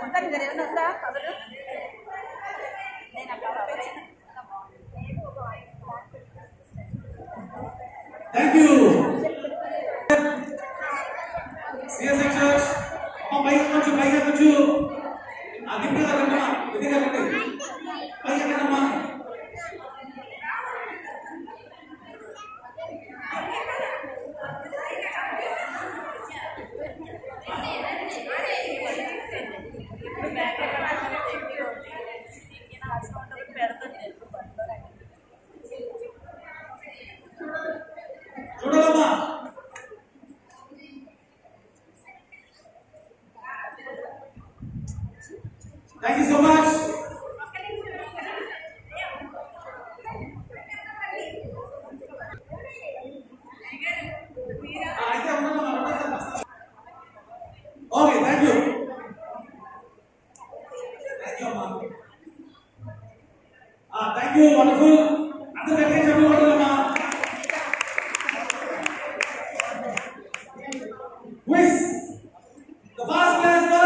ఉంటాను కదా ఏమైనా ఉందా కవరు నేను అక్కడ cover thank you CS sections అమ్మ పైకి కొంచెం పైకి కొంచెం ఆ గిఫ్ట్ కదండమ్మా ఇది కదండి పైకి కదమ్మా చూడాలమ్మా థ్యాంక్ యూ సో మచ్ అయితే okay thank you thank you అమ్మా థ్యాంక్ యూ వండర్ఫుల్ అందరూ గట్టిగా చెప్పి కొట్టాలమ్మా Quiz. The first place was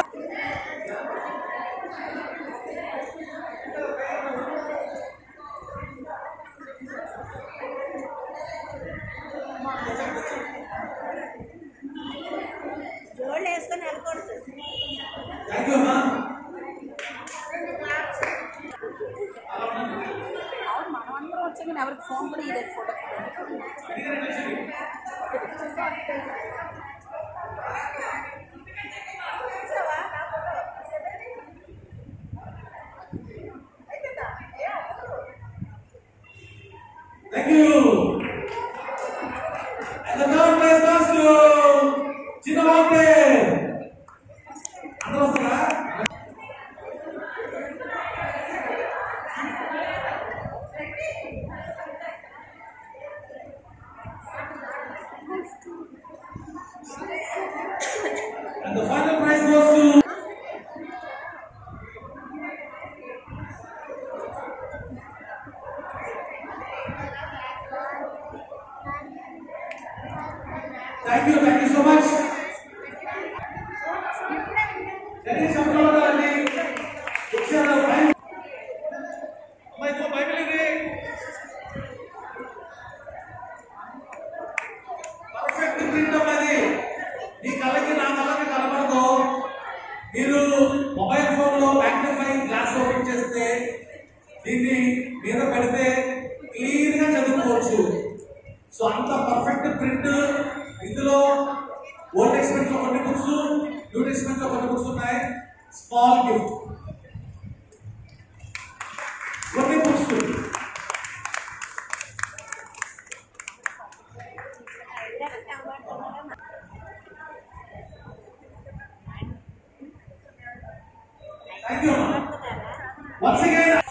జోళ్ళు వేసుకొని వెళ్ళకూడదు Thank you, ma'am. అవును మనం అందరం వచ్చి కానీ ఎవరికి ఫోన్ కూడా ఇదే photo Thank you. And the third place goes to Chinnamonte. అందరూ వస్తారా And the final prize goes to thank you thank you so much జరిగిన చెప్పగలగాలి శిక్షణ ఫైన్ అమ్మాయి ఇదిగో బైబిల్ ఇది పర్ఫెక్ట్ ప్రింట్ అమ్మది నీ కళ్ళకి నా కళ్ళకి కనబడదు మీరు మొబైల్ ఫోన్ లో మ్యాగ్నిఫైయింగ్ గ్లాస్ ఓపెన్ చేస్తే దీన్ని మీద పెడితే క్లీన్ గా చదువుకోవచ్చు సో అంత పర్ఫెక్ట్ ప్రింట్ ఇందులో ఓల్డ్ టెస్ట్మెంట్ లో కొన్ని బుక్స్ న్యూ టెస్ట్మెంట్ లో కొన్ని బుక్స్ ఉన్నాయి స్మాల్ గిఫ్ట్ కొన్ని books thank you once again